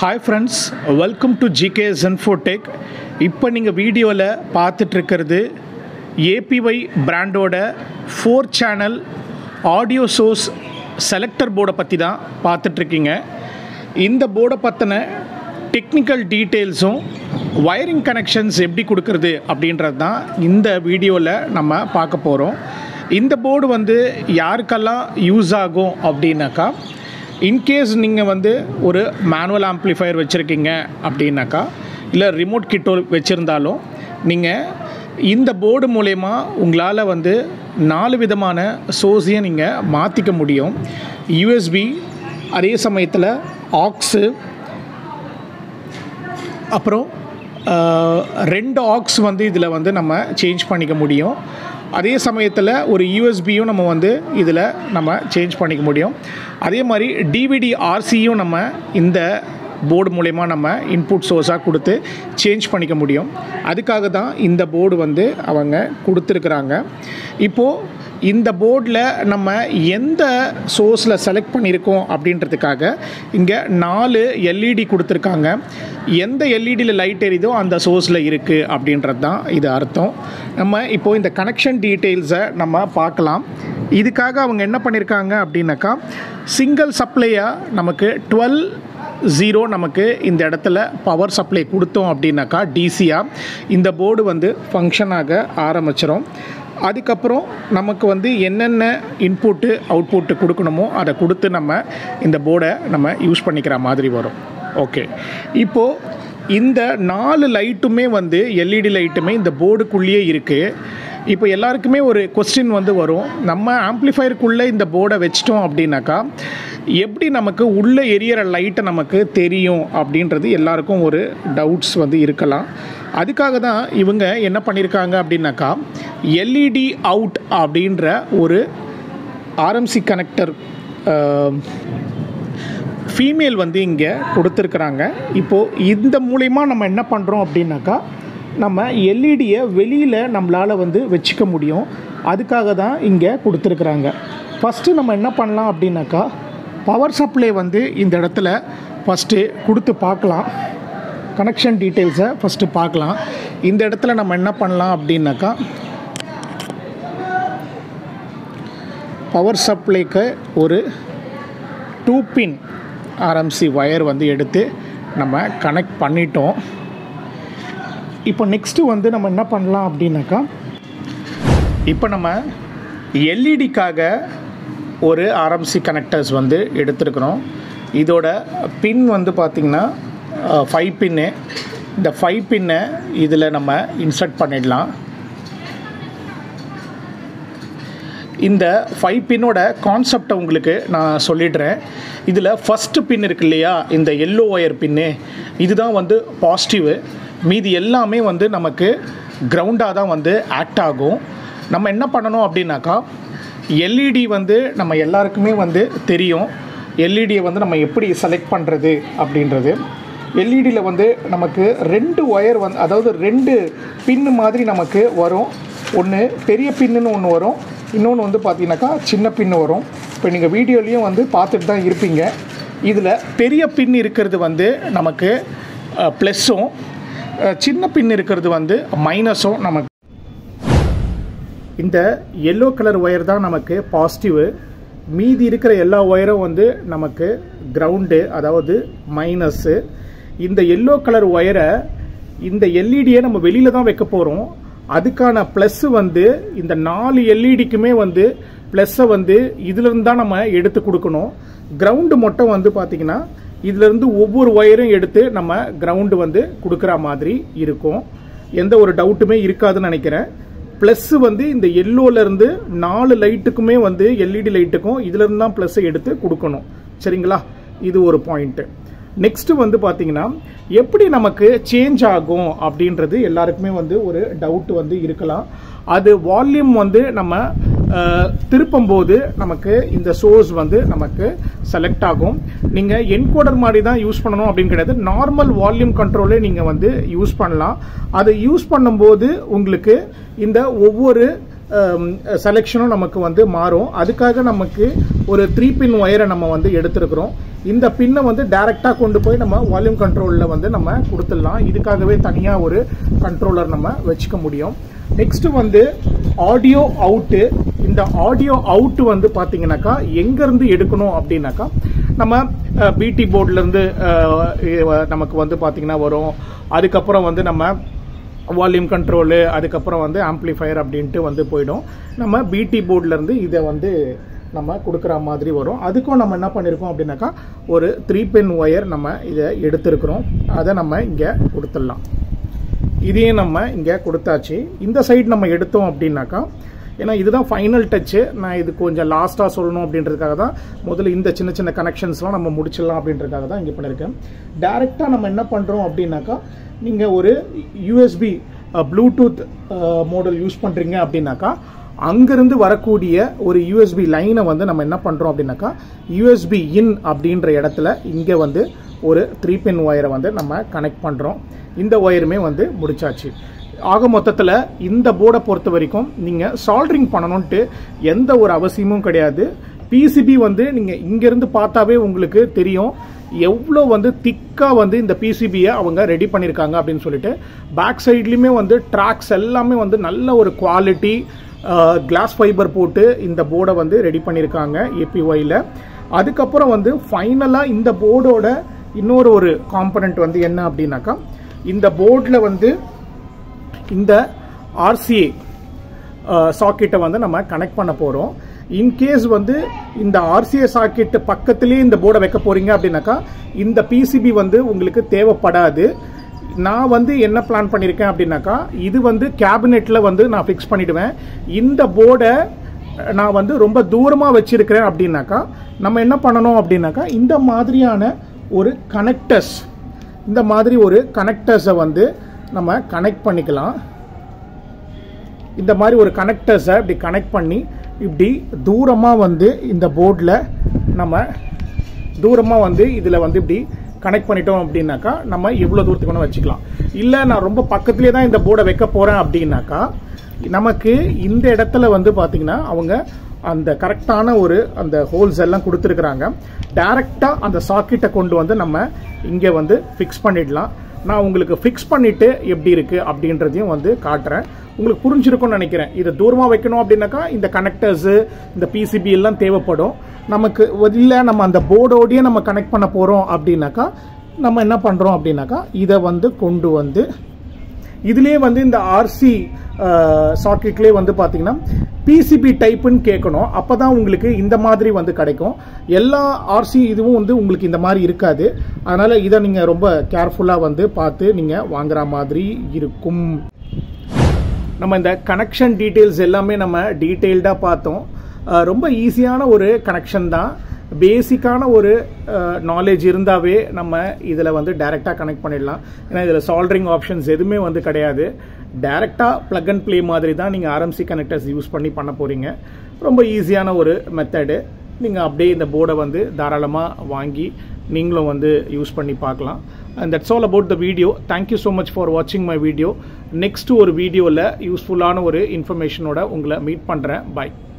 hi friends welcome to GK ஜென்ஃபோடெக் இப்போ நீங்கள் வீடியோவில் பார்த்துட்ருக்கிறது ஏபிஒய் பிராண்டோட four channel audio source selector போர்டை பற்றி தான் பார்த்துட்ருக்கீங்க இந்த போர்டை பற்றின டெக்னிக்கல் டீட்டெயில்ஸும் வயரிங் கனெக்ஷன்ஸ் எப்படி கொடுக்கறது அப்படின்றது தான் இந்த வீடியோவில் நம்ம பார்க்க போகிறோம் இந்த போர்டு வந்து யாருக்கெல்லாம் யூஸ் ஆகும் அப்படின்னாக்கா இன்கேஸ் நீங்கள் வந்து ஒரு மேனுவல் ஆம்ப்ளிஃபையர் வச்சுருக்கீங்க அப்படின்னாக்கா இல்லை ரிமோட் கிட்டோ வச்சுருந்தாலும் நீங்கள் இந்த போர்டு மூலயமா உங்களால் வந்து நாலு விதமான சோர்ஸையும் நீங்கள் மாற்றிக்க முடியும் யூஎஸ்பி அதே சமயத்தில் ஆக்ஸு அப்புறம் ஆஹ், ரெண்டு ஆக்ஸ் வந்து இதில் வந்து நம்ம சேஞ்ச் பண்ணிக்க முடியும் அதே சமயத்தில் ஒரு யூஎஸ்பியும் நம்ம வந்து இதில் நம்ம சேஞ்ச் பண்ணிக்க முடியும் அதே மாதிரி டிவிடி ஆர்சியும் நம்ம இந்த போர்டு மூலயமா நம்ம இன்புட் சோர்ஸாக கொடுத்து சேஞ்ச் பண்ணிக்க முடியும் அதுக்காக தான் இந்த போர்டு வந்து அவங்க கொடுத்துருக்குறாங்க இப்போது இந்த போர்டில் நம்ம எந்த சோர்ஸில் செலக்ட் பண்ணியிருக்கோம் அப்படின்றதுக்காக இங்கே நாலு எல்இடி கொடுத்துருக்காங்க எந்த எல்இடியில் லைட் எரியுதோ அந்த சோர்ஸில் இருக்குது அப்படின்றது தான் இது அர்த்தம் நம்ம இப்போது இந்த கனெக்ஷன் டீட்டெயில்ஸை நம்ம பார்க்கலாம் இதுக்காக அவங்க என்ன பண்ணியிருக்காங்க அப்படின்னாக்கா சிங்கிள் சப்ளையாக நமக்கு டுவெல் ஜீரோ நமக்கு இந்த இடத்துல பவர் சப்ளை கொடுத்தோம் அப்படின்னாக்கா டிசியாக இந்த போர்டு வந்து ஃபங்க்ஷன் ஆக ஆரம்பிச்சிரும் அதுக்கப்புறம் நமக்கு வந்து என்னென்ன இன்புட்டு அவுட்புட்டு கொடுக்கணுமோ அதை கொடுத்து நம்ம இந்த போர்டை நம்ம யூஸ் பண்ணிக்கிற மாதிரி வரும் ஓகே இப்போது இந்த நாலு லைட்டுமே வந்து எல்இடி லைட்டுமே இந்த போர்டுக்குள்ளேயே இருக்குது இப்போ எல்லாருக்குமே ஒரு கொஸ்டின் வந்து வரும் நம்ம ஆம்ப்ளிஃபயருக்குள்ளே இந்த போர்டை வச்சிட்டோம் அப்படின்னாக்கா எப்படி நமக்கு உள்ளே எரியற லைட்டை நமக்கு தெரியும் அப்படின்றது எல்லாருக்கும் ஒரு டவுட்ஸ் வந்து இருக்கலாம் அதுக்காக தான் இவங்க என்ன பண்ணியிருக்காங்க அப்படின்னாக்கா எல்இடி அவுட் அப்படின்ற ஒரு ஆர்எம்சி கனெக்டர் ஃபீமேல் வந்து இங்கே கொடுத்துருக்குறாங்க இப்போது இந்த மூலயமா நம்ம என்ன பண்ணுறோம் அப்படின்னாக்கா நம்ம எல்இடியை வெளியில் நம்மளால் வந்து வச்சுக்க முடியும் அதுக்காக தான் இங்கே கொடுத்துருக்குறாங்க ஃபஸ்ட்டு நம்ம என்ன பண்ணலாம் அப்படின்னாக்கா பவர் சப்ளை வந்து இந்த இடத்துல ஃபஸ்ட்டு கொடுத்து பார்க்கலாம் கனெக்ஷன் டீட்டெயில்ஸை ஃபஸ்ட்டு பார்க்கலாம் இந்த இடத்துல நம்ம என்ன பண்ணலாம் அப்படின்னாக்கா பவர் சப்ளைக்கு ஒரு டூ பின் ஆர்எம்சி ஒயர் வந்து எடுத்து நம்ம கனெக்ட் பண்ணிட்டோம் இப்போ நெக்ஸ்ட்டு வந்து நம்ம என்ன பண்ணலாம் அப்படின்னாக்கா இப்போ நம்ம எல்இடிக்காக ஒரு ஆர்எம்சி கனெக்டர்ஸ் வந்து எடுத்துருக்குறோம் இதோட பின் வந்து பார்த்திங்கன்னா ஃபைவ் பின்னு இந்த ஃபைவ் பின்னை இதில் நம்ம இன்சர்ட் பண்ணிடலாம் இந்த ஃபைவ் பின்னோட கான்செப்டை உங்களுக்கு நான் சொல்லிடுறேன் இதில் ஃபஸ்ட்டு பின் இருக்கு இல்லையா இந்த எல்லோ ஒயர் பின்னு இதுதான் வந்து பாசிட்டிவு மீதி எல்லாமே வந்து நமக்கு கிரவுண்டாக தான் வந்து ஆக்ட் ஆகும் நம்ம என்ன பண்ணணும் அப்படின்னாக்கா எல்இடி வந்து நம்ம எல்லாருக்குமே வந்து தெரியும் எல்இடியை வந்து நம்ம எப்படி செலக்ட் பண்ணுறது அப்படின்றது எல்இடியில் வந்து நமக்கு ரெண்டு ஒயர் வந்து அதாவது ரெண்டு பின்னு மாதிரி நமக்கு வரும் ஒன்று பெரிய பின்னுன்னு ஒன்று வரும் இன்னொன்று வந்து பார்த்தீங்கன்னாக்கா சின்ன பின்னு வரும் இப்போ நீங்கள் வீடியோலேயும் வந்து பார்த்துட்டு தான் இருப்பீங்க இதில் பெரிய பின் இருக்கிறது வந்து நமக்கு ப்ளஸ்ஸும் சின்ன பின் இருக்கிறது வந்து மைனஸும் நமக்கு இந்த எல்லோ கலர் ஒயர் தான் நமக்கு பாசிட்டிவு மீதி இருக்கிற எல்லா ஒயரும் வந்து நமக்கு கிரவுண்டு அதாவது மைனஸ்ஸு இந்த எல்லோ கலர் ஒயரை இந்த எல்இடியை நம்ம வெளியில் தான் வைக்க போகிறோம் அதுக்கான ப்ளஸ்ஸு வந்து இந்த நாலு எல்இடிக்குமே வந்து ப்ளஸ்ஸை வந்து இதுலேருந்து தான் நம்ம எடுத்து கொடுக்கணும் கிரவுண்டு மட்டும் வந்து பார்த்திங்கன்னா இதுலேருந்து ஒவ்வொரு ஒயரும் எடுத்து நம்ம கிரவுண்டு வந்து கொடுக்குற மாதிரி இருக்கும் எந்த ஒரு டவுட்டுமே இருக்காதுன்னு நினைக்கிறேன் ப்ளஸ் வந்து இந்த எல்லோலேருந்து நாலு லைட்டுக்குமே வந்து எல்இடி லைட்டுக்கும் இதுலேருந்து தான் ப்ளஸ்ஸை எடுத்து கொடுக்கணும் சரிங்களா இது ஒரு பாயிண்ட்டு நெக்ஸ்ட்டு வந்து பார்த்தீங்கன்னா எப்படி நமக்கு சேஞ்ச் ஆகும் அப்படின்றது எல்லாருக்குமே வந்து ஒரு டவுட் வந்து இருக்கலாம் அது வால்யூம் வந்து நம்ம அஹ், திருப்பும்போது நமக்கு இந்த சோர்ஸ் வந்து நமக்கு செலக்ட் ஆகும் நீங்கள் என்கோடர் மாதிரி தான் யூஸ் பண்ணணும் அப்படின்னு கிடையாது நார்மல் வால்யூம் கண்ட்ரோலே நீங்கள் வந்து யூஸ் பண்ணலாம் அதை யூஸ் பண்ணும்போது உங்களுக்கு இந்த ஒவ்வொரு செலெக்ஷனும் நமக்கு வந்து மாறும் அதுக்காக நமக்கு ஒரு த்ரீ பின் ஒயரை நம்ம வந்து எடுத்திருக்கிறோம் இந்த பின்னை வந்து டைரெக்டாக கொண்டு போய் நம்ம வால்யூம் கண்ட்ரோலில் வந்து நம்ம கொடுத்துடலாம் இதுக்காகவே தனியாக ஒரு கண்ட்ரோலர் நம்ம வச்சுக்க முடியும் நெக்ஸ்ட் வந்து ஆடியோ அவுட்டு இந்த ஆடியோ அவுட் வந்து பார்த்தீங்கன்னாக்கா எங்கேருந்து எடுக்கணும் அப்படின்னாக்கா நம்ம பிடி போர்ட்லேருந்து நமக்கு வந்து பார்த்தீங்கன்னா வரும் அதுக்கப்புறம் வந்து நம்ம வால்யூம் கண்ட்ரோலு அதுக்கப்புறம் வந்து ஆம்ப்ளிஃபயர் அப்படின்ட்டு வந்து போயிடும் நம்ம பிடி போர்ட்லேருந்து இதை வந்து நம்ம கொடுக்குற மாதிரி வரும் அதுக்கும் நம்ம என்ன பண்ணியிருக்கோம் அப்படின்னாக்கா ஒரு த்ரீ பென் ஒயர் நம்ம இதை எடுத்திருக்கிறோம் அதை நம்ம இங்கே கொடுத்துடலாம் இதையும் நம்ம இங்கே கொடுத்தாச்சு இந்த சைடு நம்ம எடுத்தோம் அப்படின்னாக்கா ஏன்னா இதுதான் ஃபைனல் டச்சு நான் இது கொஞ்சம் லாஸ்ட்டாக சொல்லணும் அப்படின்றதுக்காக தான் முதல்ல இந்த சின்ன சின்ன கனெக்ஷன்ஸ்லாம் நம்ம முடிச்சிடலாம் அப்படின்றதுக்காக தான் இங்கே பண்ணியிருக்கேன் டேரெக்டாக நம்ம என்ன பண்ணுறோம் அப்படின்னாக்கா நீங்கள் ஒரு யூஎஸ்பி ப்ளூடூத் மாடல் யூஸ் பண்ணுறீங்க அப்படின்னாக்கா அங்கேருந்து வரக்கூடிய ஒரு யூஎஸ்பி லைனை வந்து நம்ம என்ன பண்ணுறோம் அப்படின்னாக்கா யூஎஸ்பி இன் அப்படின்ற இடத்துல இங்கே வந்து ஒரு த்ரீ பின் ஒயரை வந்து நம்ம கனெக்ட் பண்ணுறோம் இந்த ஒயருமே வந்து முடிச்சாச்சு ஆக மொத்தத்தில் இந்த போர்டை பொறுத்த வரைக்கும் நீங்கள் சால்ட்ரிங் பண்ணணுன்ட்டு எந்த ஒரு அவசியமும் கிடையாது பிசிபி வந்து நீங்கள் இங்கேருந்து பார்த்தாவே உங்களுக்கு தெரியும் எவ்வளோ வந்து திக்காக வந்து இந்த பிசிபியை அவங்க ரெடி பண்ணியிருக்காங்க அப்படின்னு சொல்லிட்டு பேக் சைட்லேயுமே வந்து ட்ராக்ஸ் எல்லாமே வந்து நல்ல ஒரு குவாலிட்டி கிளாஸ் ஃபைபர் போட்டு இந்த போர்டை வந்து ரெடி பண்ணியிருக்காங்க ஏபிஒயில் அதுக்கப்புறம் வந்து ஃபைனலாக இந்த போர்டோட இன்னொரு ஒரு காம்பனண்ட் வந்து என்ன அப்படின்னாக்கா இந்த போர்டில் வந்து இந்த ஆர்சிஏ சாக்கெட்டை வந்து நம்ம கனெக்ட் பண்ண போகிறோம் இன்கேஸ் வந்து இந்த ஆர்சிஏ சாக்கெட்டு பக்கத்துலேயே இந்த போர்டை வைக்க போகிறீங்க அப்படின்னாக்கா இந்த பிசிபி வந்து உங்களுக்கு தேவைப்படாது நான் வந்து என்ன பிளான் பண்ணியிருக்கேன் அப்படின்னாக்கா இது வந்து கேபினெட்டில் வந்து நான் ஃபிக்ஸ் பண்ணிடுவேன் இந்த போர்டை நான் வந்து ரொம்ப தூரமாக வச்சிருக்கிறேன் அப்படின்னாக்கா நம்ம என்ன பண்ணணும் அப்படின்னாக்கா இந்த மாதிரியான ஒரு கனெக்டர்ஸ் இந்த மாதிரி ஒரு கனெக்டர்ஸை வந்து நம்ம கனெக்ட் பண்ணிக்கலாம் இந்த மாதிரி ஒரு கனெக்டர்ஸை இப்படி கனெக்ட் பண்ணி இப்படி தூரமாக வந்து இந்த போர்டில் நம்ம தூரமாக வந்து இதில் வந்து இப்படி கனெக்ட் பண்ணிட்டோம் அப்படின்னாக்கா நம்ம இவ்வளோ தூரத்துக்கு வேணால் வச்சுக்கலாம் இல்லை நான் ரொம்ப பக்கத்துலேயே தான் இந்த போர்டை வைக்க போகிறேன் அப்படின்னாக்கா நமக்கு இந்த இடத்துல வந்து பார்த்தீங்கன்னா அவங்க அந்த கரெக்டான ஒரு அந்த ஹோல்ஸ் எல்லாம் கொடுத்துருக்குறாங்க டைரெக்டாக அந்த சாக்கெட்டை கொண்டு வந்து நம்ம இங்கே வந்து ஃபிக்ஸ் பண்ணிடலாம் நான் உங்களுக்கு ஃபிக்ஸ் பண்ணிவிட்டு எப்படி இருக்குது அப்படின்றதையும் வந்து காட்டுறேன் உங்களுக்கு புரிஞ்சிருக்கும்னு நினைக்கிறேன் இதை தூரமாக வைக்கணும் அப்படின்னாக்கா இந்த கனெக்டர்ஸு இந்த பிசிபி எல்லாம் தேவைப்படும் நமக்கு இல்லை நம்ம அந்த போர்டோடையே நம்ம கனெக்ட் பண்ண போகிறோம் அப்படின்னாக்கா நம்ம என்ன பண்ணுறோம் அப்படின்னாக்கா இதை வந்து கொண்டு வந்து இதுலேயே வந்து இந்த ஆர்சி சாக்கெட்லேயே வந்து பார்த்தீங்கன்னா பிசிபி டைப்புன்னு கேட்கணும் அப்போ தான் உங்களுக்கு இந்த மாதிரி வந்து கிடைக்கும் எல்லா ஆர்சி இதுவும் வந்து உங்களுக்கு இந்த மாதிரி இருக்காது அதனால் இதை நீங்கள் ரொம்ப கேர்ஃபுல்லாக வந்து பார்த்து நீங்கள் வாங்குற மாதிரி இருக்கும் நம்ம இந்த கனெக்ஷன் டீட்டெயில்ஸ் எல்லாமே நம்ம டீட்டெயில்டாக பார்த்தோம் ரொம்ப ஈஸியான ஒரு கனெக்ஷன் தான் பேசிக்கான ஒரு நாலேஜ் இருந்தாவே நம்ம இதில் வந்து டைரெக்டாக கனெக்ட் பண்ணிடலாம் ஏன்னா இதில் சால்ட்ரிங் ஆப்ஷன்ஸ் எதுவுமே வந்து கிடையாது டைரெக்டாக ப்ளக் அண்ட் ப்ளே மாதிரி தான் நீங்கள் ஆர்எம்சி கனெக்டர்ஸ் யூஸ் பண்ணி பண்ண போகிறீங்க ரொம்ப ஈஸியான ஒரு மெத்தடு நீங்கள் அப்படியே இந்த போர்டை வந்து தாராளமாக வாங்கி நீங்களும் வந்து யூஸ் பண்ணி பார்க்கலாம் and that's all about the video thank you so much for வாட்சிங் மை வீடியோ நெக்ஸ்ட் ஒரு வீடியோவில் யூஸ்ஃபுல்லான ஒரு இன்ஃபர்மேஷனோட உங்களை மீட் பண்ணுறேன் பாய்